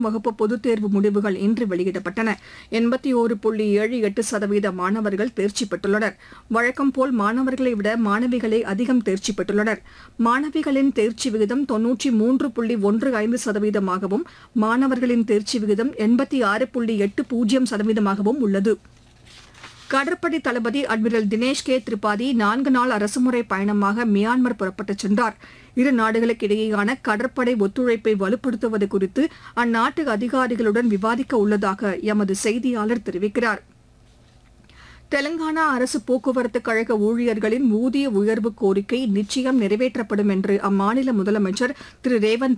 வகுப்பு பொதுத் தேர்வு முடிவுகள் இன்று வெளியிடப்பட்டன எண்பத்தி ஒரு புள்ளி ஏழு எட்டு சதவீத மாணவர்கள் தேர்ச்சி பெற்றுள்ளனர் வழக்கம் போல் மாணவர்களை விட மாணவிகளே அதிகம் தேர்ச்சி பெற்றுள்ளனர் மாணவிகளின் தேர்ச்சி விகிதம் தொன்னூற்றி மூன்று புள்ளி ஒன்று ஐந்து சதவீதமாகவும் மாணவர்களின் தேர்ச்சி விகிதம் எண்பத்தி ஆறு புள்ளி எட்டு பூஜ்ஜியம் சதவீதமாகவும் உள்ளது கடற்படை தளபதி அட்மிரல் தினேஷ் கே திரிபாதி நான்கு நாள் அரசுமுறை பயணமாக மியான்மர் புறப்பட்டுச் சென்றார் இரு நாடுகளுக்கு இடையேயான கடற்படை ஒத்துழைப்பை வலுப்படுத்துவது குறித்து அந்நாட்டு அதிகாரிகளுடன் விவாதிக்க உள்ளதாக எமது செய்தியாளர் தெரிவிக்கிறார் தெலங்கானா அரசு போக்குவரத்து கழக ஊழியர்களின் ஊதிய உயர்வு கோரிக்கை நிச்சயம் நிறைவேற்றப்படும் என்று அம்மாநில முதலமைச்சர் திரு ரேவந்த்